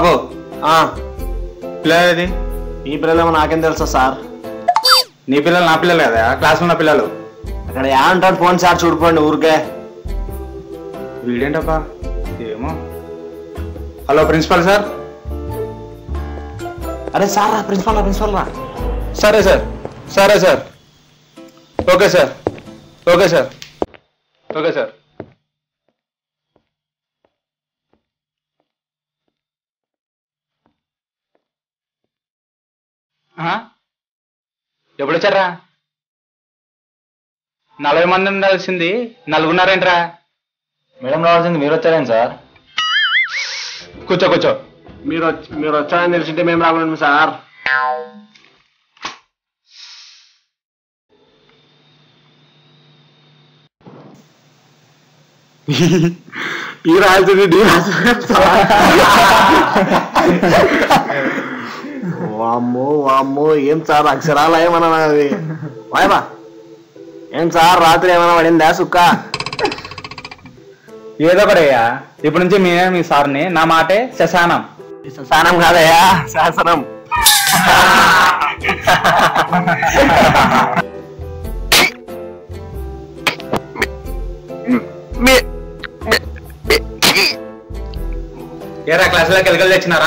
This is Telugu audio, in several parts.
బాబు ఆ, పిల్లది ఈ పిల్లలేమో నాకేం తెలుసా సార్ నీ పిల్లలు నా పిల్లలు కదా క్లాస్ ఉన్న పిల్లలు అక్కడ యా అంటాడు ఫోన్ సార్ చూడుకోండి ఊరికే వీడేంటబ్బా ఏమో హలో ప్రిన్సిపల్ సార్ అరే సార్ రా ప్రిన్సిపల్ రా ప్రిన్సిపల్ రా సరే సార్ సరే sir okay sir okay sir okay sir ఎప్పుడు వచ్చారా నలభై మంది ఉండాల్సింది నలుగున్నారేంట్రా మేడం రావాల్సింది మీరు వచ్చారేం సార్ కూర్చో కూర్చో మీరు వచ్చి మీరు వచ్చారని తెలిసింటే మేము రాగలేము సార్ ఈ రాజుని డి వామ్మో వామ్మో ఏం సార్ అక్షరాలు ఏమన్నా అది వాయబా ఏం సార్ రాత్రి ఏమైనా పడిందా సుక్క ఏదో ఒకటయ్యా ఇప్పటి నుంచి మీనే మీ సార్ని నా మాటే శశానం శాసనం కాదయ్యా శాసనం ఏరా క్లాసులోకి ఎలకలు తెచ్చినారా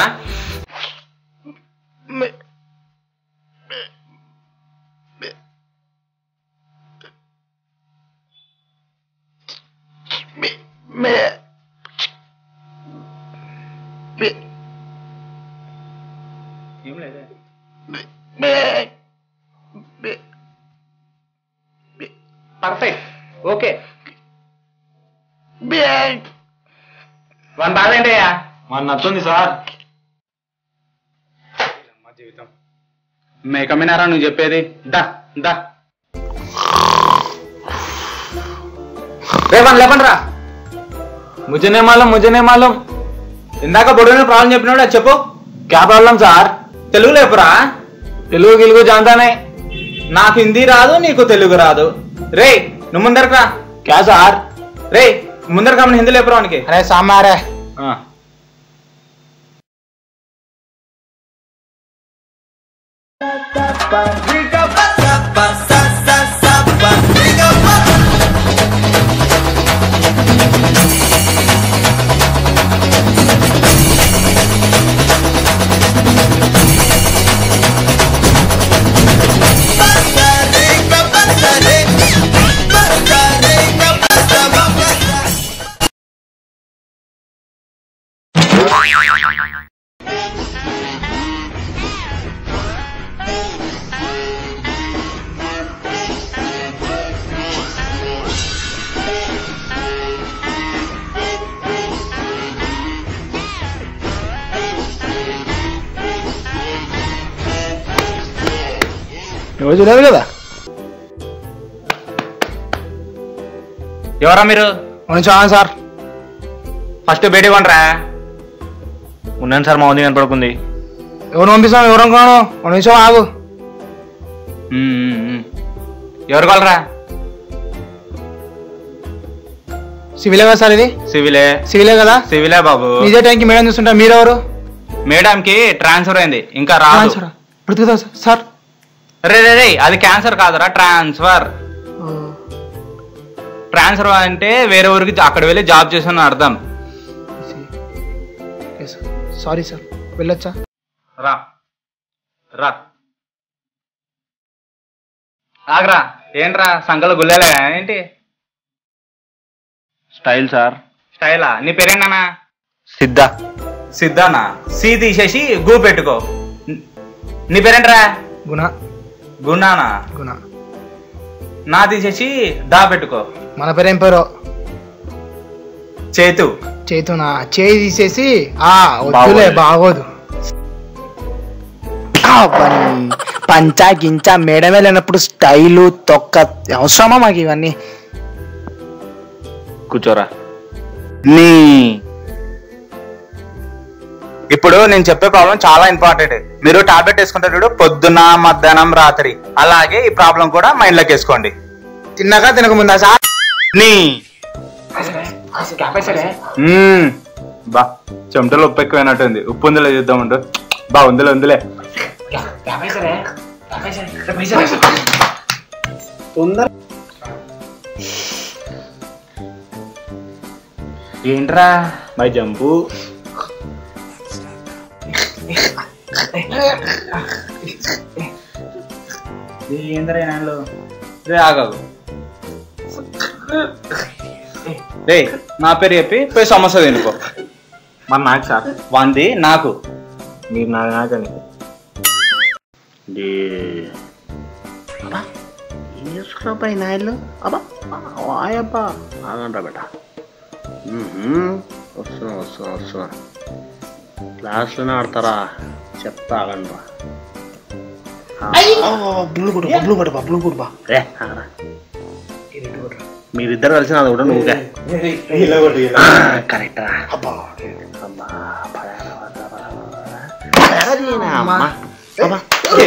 ఏం లేదే పర్ఫెక్ట్ ఓకే వన్ బాధ ఏంటయ్యా మన నచ్చుంది సార్ మా జీవితం మేకమినారా నువ్వు చెప్పేది దా దా రేపని లేపండి రా ముజనే మాలం ముజనే మాలం ఇందాక బొడవని ప్రాబ్లం చెప్పినాడు అది చెప్పు క్యా ప్రాబ్లం సార్ తెలుగు లేపురా తెలుగు గిలుగు జాంతానే నాకు హిందీ రాదు నీకు తెలుగు రాదు రే నువ్వు ముందరకు రా క్యా సార్ రే ముందర కమ్మని హిందీ లేపురా వానికి అరే సామారే ఆ. నువ్వు చూడలేదు కదా ఎవరా మీరు చాలు సార్ ఫస్ట్ బయటికి కొనరా ఉన్నాను సార్ మా ఉంది కనపడుకుంది ఎవరు పంపిస్తాం ఎవరు అనుకున్నాను ఒక నిమిషం ఆగు ఉమ్, ఉమ్, ఉమ్. ఎవరు కొలరా సివిలే కదా సార్ ఇది సివిలే సివిలే కదా సివిలే బాబు ఇదే టైంకి మేడం చూస్తుంటా మీరెవరు మేడం కి ట్రాన్స్ఫర్ అయింది ఇంకా రాదు సార్ బ్రతుకుతా సార్ రే రే రే అది క్యాన్సర్ కాదురా ట్రాన్స్ఫర్ ట్రాన్స్ఫర్ అంటే వేరే ఊరికి అక్కడ వెళ్ళి జాబ్ చేసిన అర్థం సారీ సార్ వెళ్ళొచ్చా రా రా ఆగరా ఏంట్రా సంకలు గుల్లేలే ఏంటి స్టైల్ సార్ స్టైలా నీ పేరేంటనా సిద్ధ సిద్ధానా సి తీసేసి గు పెట్టుకో నీ పేరేంట్రా గుణ గుణానా గుణ నా తీసేసి దా పెట్టుకో మన పేరేం పేరు చేతు చేతునా చేయి తీసేసి ఆ వద్దులే బాగోదు పంచా గించా మేడమే లేనప్పుడు స్టైలు తొక్క అవసరమా మాకు ఇవన్నీ కూర్చోరా నీ ఇప్పుడు నేను చెప్పే ప్రాబ్లం చాలా ఇంపార్టెంట్ మీరు టాబ్లెట్ వేసుకుంటారు పొద్దున మధ్యాహ్నం రాత్రి అలాగే ఈ ప్రాబ్లం కూడా మైండ్ లోకి వేసుకోండి తిన్నాక తినక ముందా సార్ నీ మ్మ్. బా చెమటలో ఉప్పు ఎక్కువైనట్టుంది ఉప్పు ఉందిలే చూద్దాం ఉండు బా ఉందిలే ఉందిలే తొందర ఏంట్రా బై జంపు ఏంద్రా నాలో రే ఆగాగు రే నా పేరు చెప్పి పోయి సమస్య తినుకో మరి నాకు సార్ వంది నాకు మీరు నాకు నాకని ఏం చేసుకున్నావు పై నాయలు అబ్బా వాయబ్బా ఆగండ్రా బేట వస్తున్నా వస్తున్నా వస్తున్నా క్లాస్లోనే ఆడతారా చెప్తా ఆగండ్రా బబ్లు కొడు బబ్లు కొడు బబ్లు కొడు బా రే ఆగరా మీరిద్దరు కలిసి నాది కూడా నువ్వుగా కరెక్ట్ అబ్బా అబ్బా పడారా, పడారా, పడారా. పడారా దీనా, అమ్మా. అబ్బా.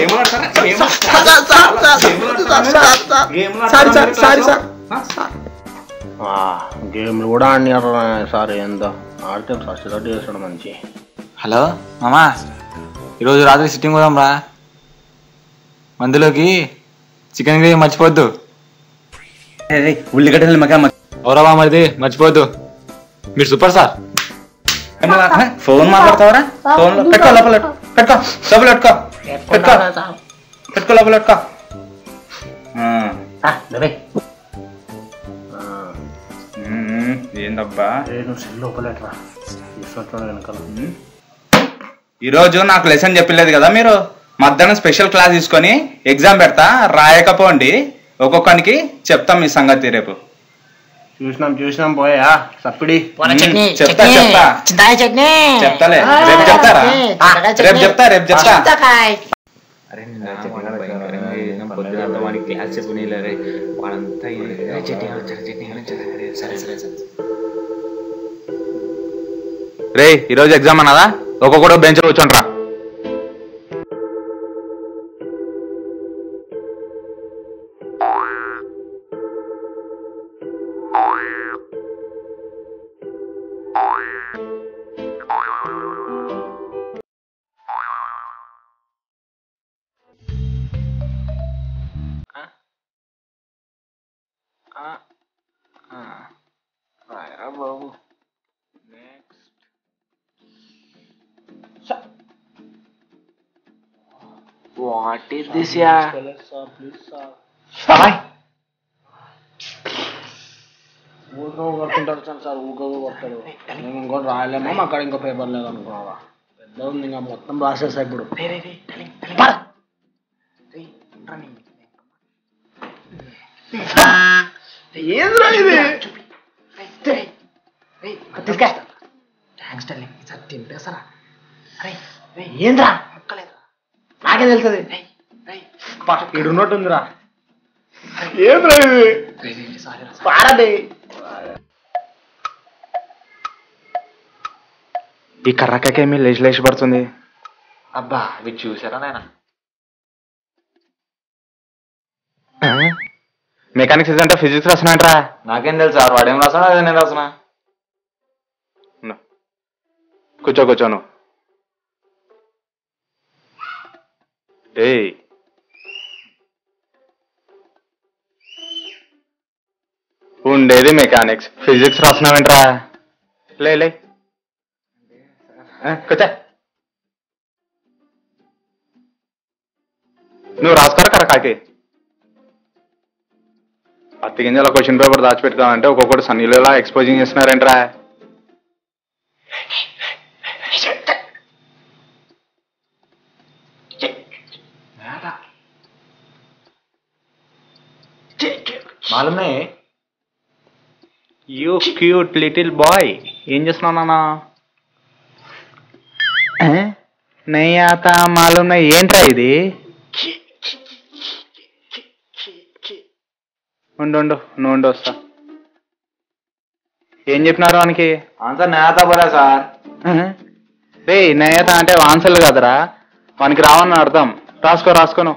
ఆ, గేమ్లు కూడా ఆడినారు సార్ ఏందో ఆడితే ఫస్ట్ తోటి చేస్తాడు మంచి హలో మామా ఈరోజు రాత్రి సిట్టింగ్ పోదాం రా మందులోకి చికెన్ గ్రేవీ మర్చిపోవద్దు ఉల్లిగడ్డలు మగా ఎవరవా మరిది మర్చిపోవద్దు మీరు సూపర్ సార్ ఫోన్ మాట్లాడతావరా ఫోన్ పెట్టుకో లోపల పెట్టుకో లోపల పెట్టుకో పెట్టుకో పెట్టుకో లోపల పెట్టుకో ఆ, ఉమ్, ఏందబ్బా నువ్వు సెల్ లోపలట్రా తీసుకొచ్చాడు వెనకాల ఈరోజు నాకు లెసన్ చెప్పలేదు కదా మీరు మధ్యాహ్నం స్పెషల్ క్లాస్ తీసుకొని ఎగ్జామ్ పెడతా రాయకపోండి ఒక్కొక్కరికి చెప్తాం మీ సంగతి రేపు చూసినాం చూసినాం పోయా సప్పిడి ఉమ్, చెప్తా చెప్తా చెప్తాలే రేపు చెప్తారా రేపు చెప్తా రేపు చెప్తా అరే పొద్దునంతా వాడికి క్లాస్ చెప్పుకునేలే వాడంతా చట్నీ చట్నీ సరే సరే సరే రే ఈరోజు ఎగ్జామ్ అన్నదా ఒక్కొక్కడు బెంచ్ కూర్చోండ్రా బాబు వాట్ ఈస్ దిస్ యా ఊరికే కొడుతుంటాడు సార్ సార్ ఊరికే కొడతాడు మేము ఇంకోటి రాయలేమో మా అక్కడ ఇంకో పేపర్ లేదు అనుకున్నావా పెద్ద ఉంది ఇంకా మొత్తం రాసేసా ఇప్పుడు ఏంద్రా ఇది ఏంద్రా నాకే తెలుస్తుంది ఇడు ఉన్నట్టుందిరా ఏంద్రా ఇది పాడది ఈ కర్రకేమి లేచి లేచి పడుతుంది అబ్బా అవి చూసారా నాయన మెకానిక్స్ అంటే ఫిజిక్స్ రాసినట్రా నాకేం తెలుసు సార్ వాడేం రాసాడు అదే నేను రాసిన కూర్చో కూర్చోను ఏయ్ ఉండేది మెకానిక్స్ ఫిజిక్స్ రాసినావేంట్రా లే లే ఆ, కూర్చో నువ్వు రాసుకోరా కరకాకి పత్తి గింజల క్వశ్చన్ పేపర్ దాచిపెట్టుకోవాలంటే ఒక్కొక్కటి సన్నీలో ఎక్స్పోజింగ్ చేస్తున్నారేంట్రా మాలుమే యూ క్యూట్ లిటిల్ బాయ్ ఏం చేస్తున్నావు నాన్న నెయ్యి ఆత మాలూమ్ నెయ్యి ఏంట్రా ఇది ఉండు ఉండు నువ్వు ఉండు వస్తా ఏం చెప్పినారు వానికి ఆన్సర్ నేత పోలే సార్ రే నేత అంటే ఆన్సర్లు కదరా వానికి రావని అర్థం రాసుకో రాసుకోను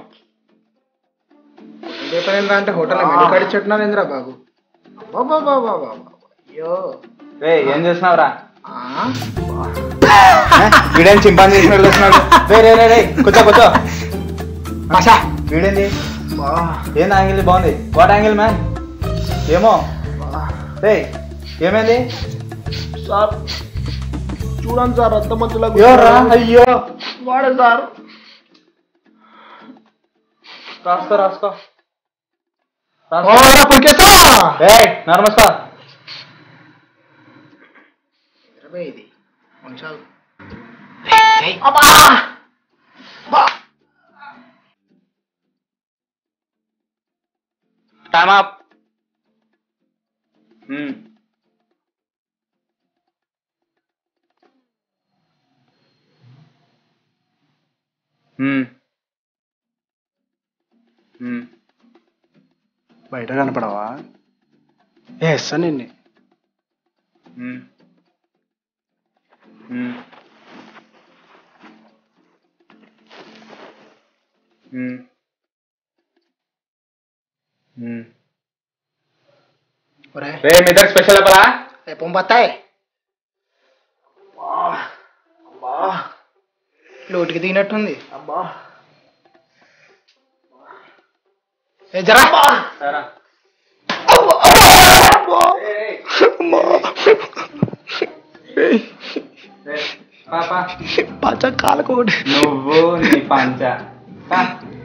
పేపర్ ఏంద్రా అంటే హోటల్ మెనూ కార్డు చెట్టున్నారు ఏంద్రా బాబు అయ్యో రే ఏం చేస్తున్నావురా వీడేం చింపాన్ చేసినట్టు వస్తున్నాడు రే రే రే రే కూర్చో కూర్చో ఆశా వీడేంది ఏం యాంగిల్ బాగుంది వాట్ యాంగిల్ మ్యాన్ ఏమో రే ఏమైంది సార్ చూడండి సార్ అంత మంచిలా ఎవర్రా అయ్యో వాడే సార్ రాసుకో రాసుకో ఓ పురికేస్తా ఏయ్ నమస్కార్ ఇరవై ఇది కొంచెం టైమ్ అప్ బయట కనపడవా ఎస్ నిన్ను ఒరే రే మీ దగ్గర స్పెషల్ చెప్పరా రేపు బత్తాయి అబ్బా లోటుకి దిగినట్టుంది అబ్బా ఏ జరా సరే పచ్చ కాలకోటి నువ్వు నీ పంచ పా.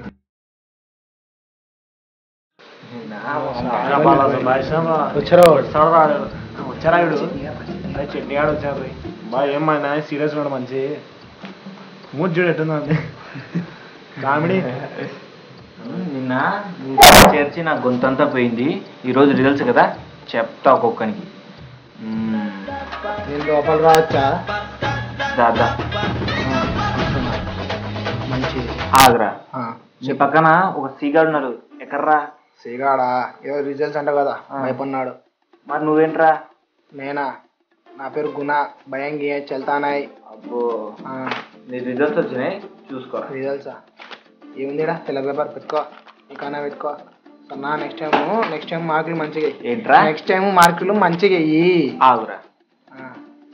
వచ్చారా వచ్చారా వీడు అదే చట్నీ ఆడు వచ్చారు బా ఏమైనా సీరియస్ ఉన్నాడు మంచి మూడ్ చూడు ఎట్టుందండి కామెడీ నిన్న నీ చేర్చి నా గొంతంతా పోయింది ఈరోజు రిజల్ట్స్ కదా చెప్తా ఒక్కొక్కనికి మ్మ్. నేను లోపల రావచ్చా దాదా మంచి ఆగ్రా నీ పక్కన ఒక సీగాడు ఉన్నాడు ఎక్కడ్రా సిగాడా ఏదో రిజల్ట్స్ అంట కదా ఆ. భయపడినాడు మరి నువ్వేంట్రా నేనా నా పేరు గుణ భయంగి చెల్తానాయ్ అబ్బో నీ రిజల్ట్స్ వచ్చినాయి చూసుకోరా రిజల్ట్సా ఏముందిడా తెల్ల పేపర్ పెట్టుకో ఇకన్నా పెట్టుకో సన్నా నెక్స్ట్ టైం నెక్స్ట్ టైం మార్కులు మంచిగా ఏంట్రా నెక్స్ట్ టైం మార్కులు మంచిగా ఇయ్యి ఆగురా ఆ,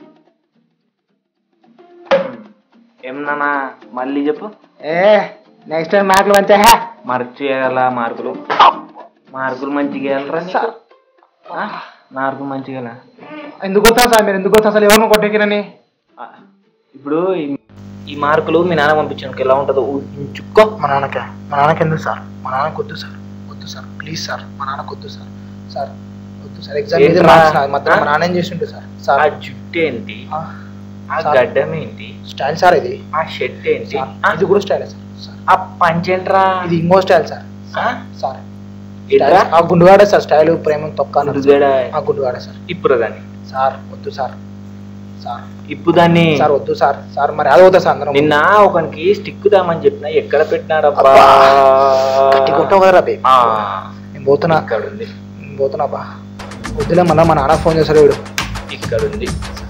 ఏమన్నా మళ్ళీ చెప్పు ఏ నెక్స్ట్ టైం మార్కులు మంచిగా మర్చియాల మార్కులు మార్కులు మంచిగా వేయాలరా నీకు? ఆ? మార్కులు మంచిగా వేయాలా? ఎందుకు వస్తా సార్ మీరు ఎందుకు వస్తా అసలు ఎవరిని కొట్టేకిరని ఆ, ఇప్పుడు ఈ- ఈ మార్కులు మీ నాన్న పంపించానికి ఎలా ఉంటుందో ఊహించుకో మా నాన్నకి మా నాన్నకి ఎందుకు సార్ మా నాన్నకి వద్దు సార్ వద్దు సార్ ప్లీజ్ సార్ మా నాన్నకి వద్దు సార్ సార్ వద్దు సార్ ఎగ్జామ్ మీద ఏంట్రా? మార్క్స్ నాది. మొత్తం మా ఆ? నాన్న ఏం చేస్తుంటే సార్ ఆ సార్ జుట్టు ఏంటి ఆ, ఆ సార్. గడ్డం ఏంటి స్టైల్ సార్ ఇది ఆ షర్ట్ ఏంటి సార్, ఆ, ఇది కూడా స్టైల్ సార్ సార్ ఆ పంచేంట్రా ఇది ఇంకో స్టైల్ సార్ ఆ? సార్ ఏంట్రా? ఆ గుండుగాడే సార్ స్టైల్ ప్రేమ తొక్క అన్నారు సార్. గుడిగడ ఆ గుండుగాడే సార్ ఇప్పుడు దాన్ని సార్ వద్దు సార్ సార్ ఇప్పుడు దాన్ని సార్ వద్దు సార్ సార్ మరి అది అవుతా సార్ అందరం నిన్న ఒకనికి స్టిక్ దామని చెప్పిన ఎక్కడ పెట్టినాడబ్బా అబ్బా. గట్టి కొట్టావు కదరా బే ఆ, నేను పోతున్నా ఇక్కడ ఉంది నేను పోతున్నా బా వద్దులే మళ్ళీ మా నాన్న ఫోన్ చేశాడు వీడు ఇక్కడ ఉంది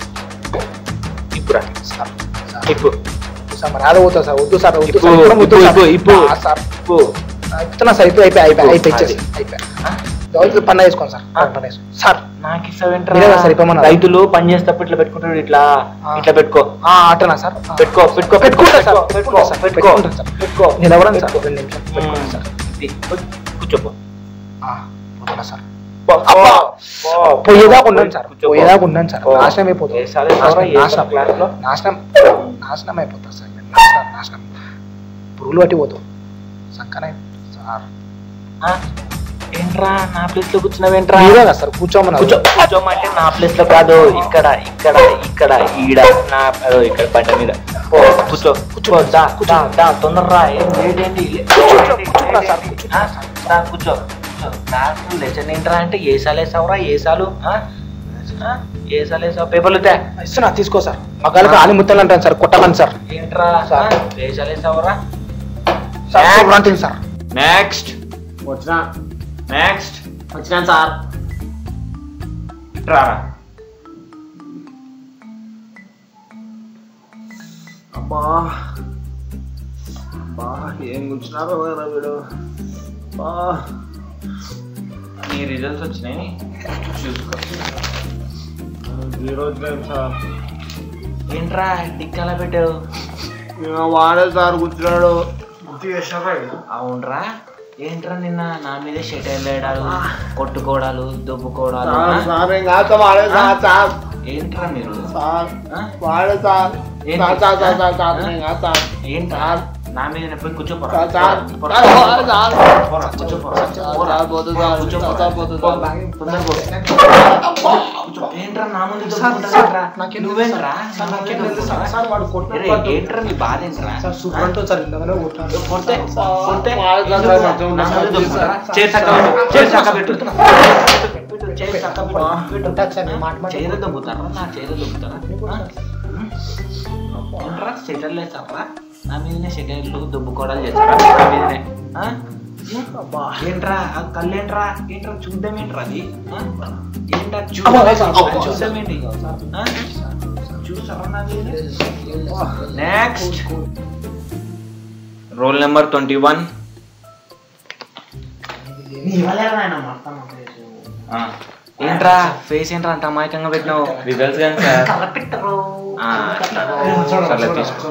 ఇప్పుడు సార్ సార్ ఇప్పుడు సార్ మరి అది పోతా సార్ వద్దు సార్ వద్దు ఇప్పు, సార్ ఇప్పుడు వద్దు ఇప్పు, సార్. ఇప్పు, ఇప్పు. ఆ, సార్ ఇప్పుడు ఆ, ఇస్తున్నా సార్ అయిపోయి అయిపోయి అయిపోయి అయిపోయి అది. ఇచ్చేసి అయిపోయి ఎవరికి పని వేసుకోండి సార్ ఆ. పని వేసుకోండి సార్ నాకు ఇస్తావేంట్రా మీరే కదా సార్ ఇప్పమన్నారు. రైతులు పని చేసేటప్పుడు ఇట్లా పెట్టుకుంటాడు ఇట్లా ఆ. ఇట్లా పెట్టుకో ఆ, అట్టనా సార్ ఆ. పెట్టుకో పెట్టుకో పెట్టుకుంటా సార్ పెట్టుకో పెట్టుకుంటా సార్ పెట్టుకో పెట్టుకుంటా సార్ పెట్టుకో నిలబడండి సార్ రెండు నిమిషాలు పెట్టుకుంటా సార్ ఇది, కూర్చోపో ఆ, పోతున్నా సార్ పో, అబ్బా. పో, పోయేదాకా ఉన్నాను సార్ కూర్చోపో. పోయేదాకా ఉన్నాను సార్ పో. నాశనం అయిపోతుంది ఏ సాలే సారా, ఏ నాశనం క్లాస్లో? నాశనం నాశనం అయిపోతారు సార్ మీరు. నాశనం నాశనం పురుగులు పట్టి పోతావు సంకనే సార్ ఆ? ఏంట్రా నా ప్లేస్ లో కూర్చున్నావేంట్రా మీరే కదా సార్ కూర్చోమన్నారు కూర్చో కూర్చోమంటే నా ప్లేస్ లో కాదు ఇక్కడ ఇక్కడ ఇక్కడ ఈడ నా అదో ఇక్కడ బండ మీద పో కూర్చో కూర్చో దా దా దా తొందరరా ఏం లేట్ ఏంటి కూర్చుంటా సార్, కూర్చుంటా సార్. దా కూర్చో కూర్చో నాకు లెసన్ ఏంట్రా అంటే ఏసాలు వేసావురా ఏసాలు ఆ? ఆ? ఏసాలు వేసావు పేపర్లు తే ఇస్తున్నా తీసుకో సార్ మగాళ్ళకి ఆలి ముత్తలు అంటాను సార్ కొట్టమని సార్ ఏంట్రా సార్. వేసాలు వేసావురా సార్ Next. చూడండి సార్ నెక్స్ట్ వచ్చినా నెక్స్ట్ వచ్చినాను సార్ రారా అబ్బా అబ్బా ఏం కూర్చున్నారో కదా వీడు అబ్బా నీ రిజల్ట్స్ వచ్చినాయి చూసుకో జీరో వచ్చినాయి సార్ ఏంట్రా టిక్కల పెట్టావు ఇంకా వాడే సార్ కూర్చున్నాడు అవునరా ఏంట్రా నిన్న నా మీద షెటర్ వేయడాలు కొట్టుకోవడాలు దుబ్బుకోవడాలు సార్ ఆ? సార్ ఇంకా అంతా వాడే సార్ సార్ ఏంట్రా మీరు సార్ ఆ? వాడే సార్ ఏంటి? Sir sir sir sir sir ఇంకా సార్ ఏంట్రా నా మీద పోయి కూర్చోపోరా సార్ సార్ పోరా. సార్ వాడే సార్ పోరా, కూర్చోపోరా. పోరా. సార్ పోతుంది సార్ కూర్చోపోరా. సార్ పోతుంది పో. సార్ తొందరగా పో. కూర్చో. ఏంట్రా నా ముందు దొరుకుతుంటారా? నువ్వేంట్రా నా ముందు దొరుకుతుంటారా? సార్ వాడు ఏరే, ఏంట్రా మీ బాధ ఏంట్రా సార్ సూపర్ ఉంటుంది సార్ ఇంతగానే కొట్టాడు కొడితే కొడితే వాడు సార్ ఎందుకు? కొంచెం నా సార్ ముందు దొరుకుతుంటారా? చేయి చక్క పెట్టు. చేయి చక్క పెట్టు. పెట్టు, చేయి చక్క పెట్టు. పెట్టు. చైర్లో దొబ్బుతారా నా చైర్లో దొబ్బుతారా ఆ? ఏంట్రా షెటర్లు వేస్తారా నా మీదనే షెటర్లు దుబ్బుకోవడాలు చేస్తారా నా మీదనే ఆ? ఏంట్రా ఆ కళ్ళు ఏంట్రా ఏంట్రా చూద్దాం ఏంట్రా అది ఆ? ఏంట్రా చూద్దాం చూద్దాం ఏంటి ఆ? చూస్తారా నా మీదనే next roll number twenty one ఏంట్రా ఫేస్ ఏంట్రా అంత అమాయకంగా పెట్టినావు రిజల్ట్స్ కానీ సార్ ఆ, సర్లే తీసుకో.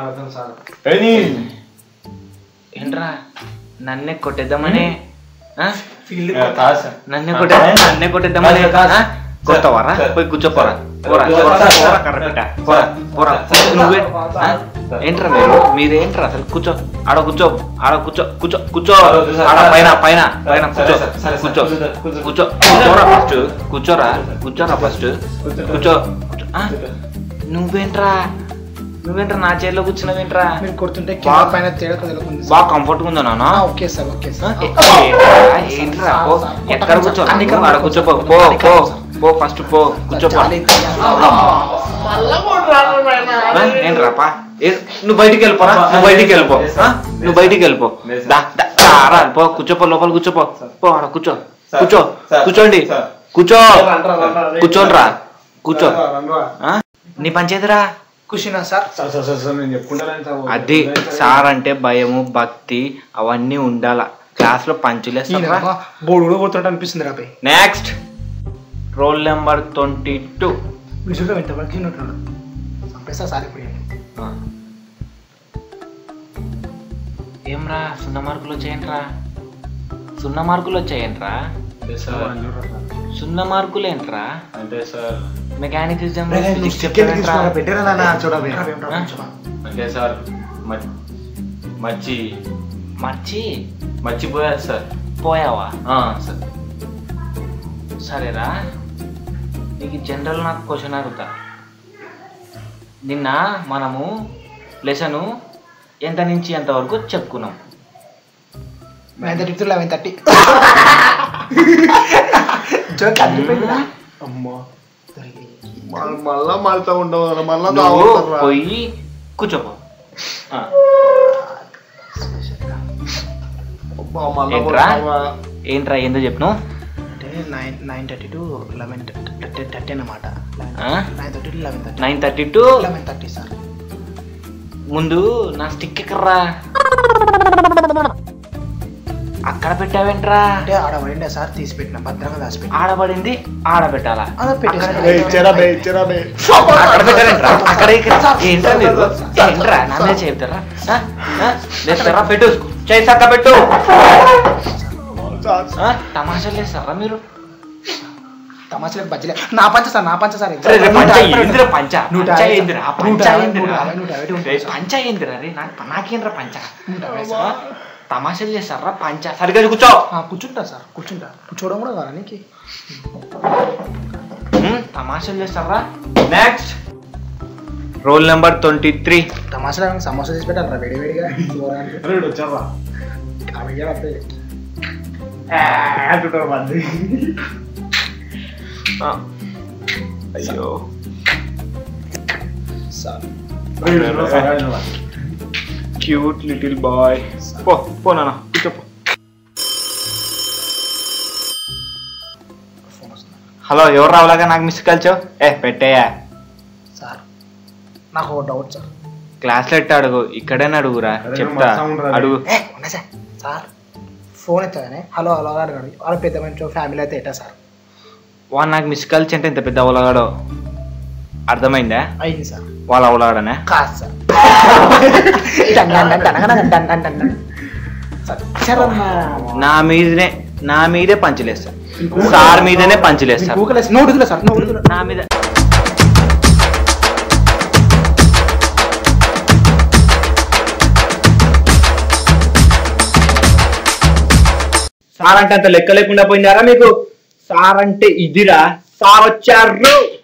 ఏంట్రా నన్నే కొట్టేద్దామని ఆ? కాదు సార్ నన్నే కొట్టే నన్నే కొట్టేద్దామని ఆ? కొడతావారా పోయి కూర్చోపోరా పోరా పోరా, పోరా కర్రపెట్ట పోరా పోరా నువ్వే ఆ? ఏంట్రా మీరు మీరేంట్రా అసలు కూర్చో ఆడ కూర్చో ఆడ కూర్చో కూర్చో కూర్చో ఆడ పైన పైన పైన కూర్చో కూర్చో కూర్చో కూర్చోరా ఫస్ట్ కూర్చోరా కూర్చోరా ఫస్ట్ కూర్చో ఆ? నువ్వేంట్రా నువ్వేంట్రా నా చైర్లో కూర్చున్నావేంట్రా మీరు కొడుతుంటే కింద పైన తేడా తెలుస్తుంది బాగా కంఫర్ట్ ఉందా నాన్న ఓకే సార్ ఓకే ఆ? సార్ ఏ- ఏంట్రా? ఏంట్రా పో ఎక్కడ కూర్చో నువ్వు ఆడ కూర్చోపో పో పో పో ఫస్ట్ పో కూర్చోపో ఆ? ఏంట్రా పా ఏ- నువ్వు బయటికి వెళ్ళిపోరా నువ్వు బయటికి వెళ్ళిపో ఆ? నువ్వు బయటికి వెళ్ళిపో దా, దా, దా, రా, పో కూర్చోపో లోపల కూర్చోపో పో ఆడ కూర్చో కూర్చో కూర్చోండి కూర్చో కూర్చోండిరా కూర్చో ఆ? నీ పంచేదిరా కుషినా sir sir sir sir sir నేను చెప్పుకుంటాను సార్ అది సార్ అంటే భయము భక్తి అవన్నీ ఉండాల క్లాస్ లో పంచులేస్తా బోర్డు కూడా కొడుతుంటే అనిపిస్తుంది రాబాయ్ next roll number twenty two విజువల్గా ఇంతవరకు ఉన్నట్టున్నాడు చంపేస్తా సార్ ఇప్పుడు ఈయన్ని. ఏమ్రా సున్నా మార్కులు వచ్చాయంట్రా సున్నా మార్కులు వచ్చాయంట్రా అంటే సార్ సున్నా మార్కులు ఏంట్రా అంటే సార్ మెకానిక్ ఎగ్జామ్ రే, నువ్వు చికెన్ తీసుకురా, పెట్టేరా నాన్న, చూడవే. అంటే సార్ మ- మర్చి మర్చి మర్చిపోయారు సార్ పోయావా ఆ, సార్ సరేరా నీకు జనరల్ నాకు క్వశ్చన్ అడుగుతా నిన్న మనము లెసను ఎంత నుంచి ఎంత వరకు చెప్పుకున్నాం nine thirty to eleven thirty joke అదిరిపోయిందిరా. అమ్మా మళ్ళా మారుతా ఉండవు మళ్ళా నువ్వు తాగుతారా పోయి కూర్చోపో ఆ, అబ్బా, మళ్ళా ఏంట్రా? కొడతావా? ఏంట్రా ఏందో చెప్పను అంటే nine nine thirty to eleven thirty thirty అన్నమాట ఆ? Nine thirty to eleven thirty nine thirty to eleven thirty sir ముందు నా స్టిక్ ఎక్కర్రా అక్కడ పెట్టావేంట్రా అంటే ఆడ పడిండే సార్ తీసి పెట్టిన భద్రంగా దాచిపెట్టి ఆడబడింది ఆడబెట్టాలా అలా పెట్టేసాను. అక్కడ ఏ, ఇచ్చారా బే ఇచ్చారా బే అక్కడ పెట్టారేంట్రా అక్కడ ఇక్కడ ఏంట్రా మీరు ఏంట్రా నా మీద చెప్తారా ఆ? ఆ? లేస్తారా పెట్టు చేయి చక్క పెట్టు సార్, ఆ? తమాషాలు చేస్తారా మీరు తమాషలకు బజ్జలే నా పంచ సార్ నా పంచ సార్ రే, రే, పంచ ఏందిరా పంచ నూట పంచ యాభై ఏందిరా సార్. పంచ నూట యాభై, ఏందిరా నూట యాభై, నూట యాభై ఉంటుంది రే, సార్. పంచ ఏందిరా రే నాకు నాకేంద్రా పంచ నూట యాభై ఆ? సార్. తమాషాలు చేస్తారా పంచ సరిగ్గా కూర్చో ఆ, కూర్చుంటా సార్ కూర్చుంటా కూర్చోవడం కూడా కాదా నీకు హ్మ్, తమాషాలు చేస్తారా next roll number twenty three తమాషా ఏమైనా సమోసా చేసి పెట్టారా వేడి వేడిగా చూడడానికి. అరే, వీడు వచ్చారా అవి కూడా వస్తాయి. అంటుంటారు మంది అయ్యో సార్ అరే, వీడు చూడు, సార్, ఆయన వాడు. క్యూట్ లిటిల్ బాయ్ పో పో నాన్న కూర్చో పో ఫోన్ వస్తుంది హలో ఎవరు రావలాగా నాకు మిస్ కాల్చావు ఏ పెట్టేయా సార్ నాకు ఒక డౌట్ సార్ క్లాస్లో ఎట్ట అడుగు ఇక్కడైనా అడుగురా అరే, చెప్తా మా sound రాదు. అడుగు ఏ ఉన్నా సార్ సార్ ఫోన్ ఎత్తాగానే హలో హలో అని అడిగాడు వాళ్ళ పెద్ద మంచి ఫ్యామిలీ అయితే ఎట్టా సార్ వాడు నాకు మిస్ కాల్చి అంటే ఇంత పెద్ద అవలగాడో అర్థమైందా అయింది సార్ వాళ్ళ అవలాడనే కాదు sir done done done done done done done done done. సచ్చరమ్మా. నా మీదనే నా మీదే పంచలేస్తారు సార్ మీదనే పంచలేస్తారు మీకు ఊకలేదు. నువ్వు ఉడుకులే సార్ నువ్వు ఉడుకులే. నా మీద సార్ అంటే అంత లెక్క లేకుండా పోయిందారా మీకు సార్ అంటే ఇదిరా సార్ వచ్చారు